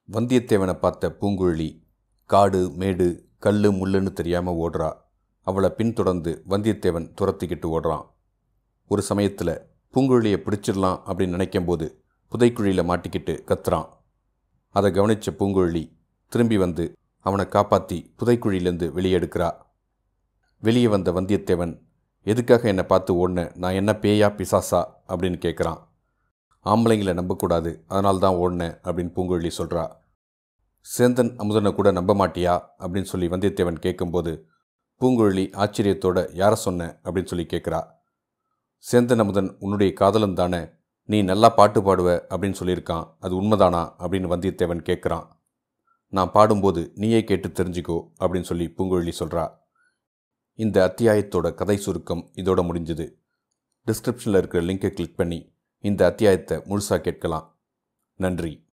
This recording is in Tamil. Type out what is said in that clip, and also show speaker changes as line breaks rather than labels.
வந்தியத்தேவனை பார்த்த பூங்குழலி காடு மேடு கல்லு முள்ளுன்னு தெரியாமல் ஓடுறா அவளை பின்தொடர்ந்து வந்தியத்தேவன் துரத்திக்கிட்டு ஓடுறான் ஒரு சமயத்தில் பூங்குழலியை பிடிச்சிடலாம் அப்படின்னு நினைக்கும்போது புதைக்குழியில் மாட்டிக்கிட்டு கத்துறான் அதை கவனித்த பூங்குழலி திரும்பி வந்து அவனை காப்பாற்றி புதைக்குழியிலேருந்து வெளியே எடுக்கிறா வெளியே வந்த வந்தியத்தேவன் எதுக்காக என்னை பார்த்து ஓடின நான் என்ன பேயா பிசாசா அப்படின்னு கேட்குறான் ஆம்பளைங்களை நம்பக்கூடாது அதனால தான் ஓடினேன் அப்படின்னு பூங்குழலி சொல்கிறா சேந்தன் அமுதனை கூட நம்ப மாட்டியா அப்படின்னு சொல்லி வந்தியத்தேவன் கேட்கும்போது பூங்குழலி ஆச்சரியத்தோட யாரை சொன்ன அப்படின்னு சொல்லி கேட்குறா சேந்தன் அமுதன் உன்னுடைய காதலன் தானே நீ நல்லா பாட்டு பாடுவ அப்படின்னு சொல்லியிருக்கான் அது உண்மைதானா அப்படின்னு வந்தியத்தேவன் கேட்குறான் நான் பாடும்போது நீயே கேட்டு தெரிஞ்சுக்கோ அப்படின்னு சொல்லி பூங்குழலி சொல்கிறா இந்த அத்தியாயத்தோட கதை சுருக்கம் இதோட முடிஞ்சுது டிஸ்கிரிப்ஷனில் இருக்கிற லிங்கை கிளிக் பண்ணி இந்த அத்தியாயத்தை முழுசாக கேட்கலாம் நன்றி